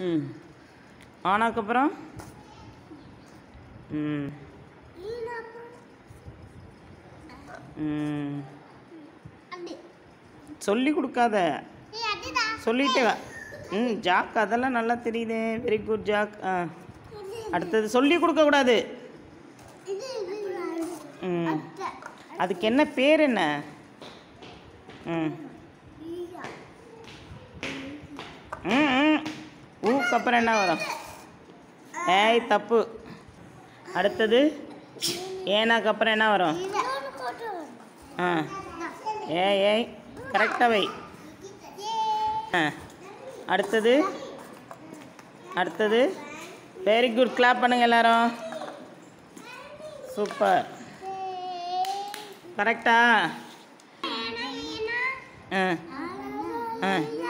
ம் ஆனாக்கப்புறம் ம் ம் அப்படி சொல்லி கொடுக்காத ஏய் அதுடா சொல்லிட்டே வா. ம் ஜாக் அதெல்லாம் நல்லா தெரியுது வெரி குட் ஜாக் ஆ அடுத்தது சொல்லி கொடுக்கக்கூடாது இது இது ம் அதுக்கு என்ன பேர் என்ன ம் ம் ம் ஊக்கு அப்புறம் என்ன வரும் ஏய் தப்பு அடுத்தது ஏனாக்கு அப்புறம் என்ன வரும் இன்னொரு போட்டு ஆ ஏய் ஏய் கரெக்டாக வை ஆ அடுத்தது அடுத்தது வெரி குட் கிளாப் பண்ணுங்க எல்லாரும் சூப்பர் கரெக்டா ஆ ஆ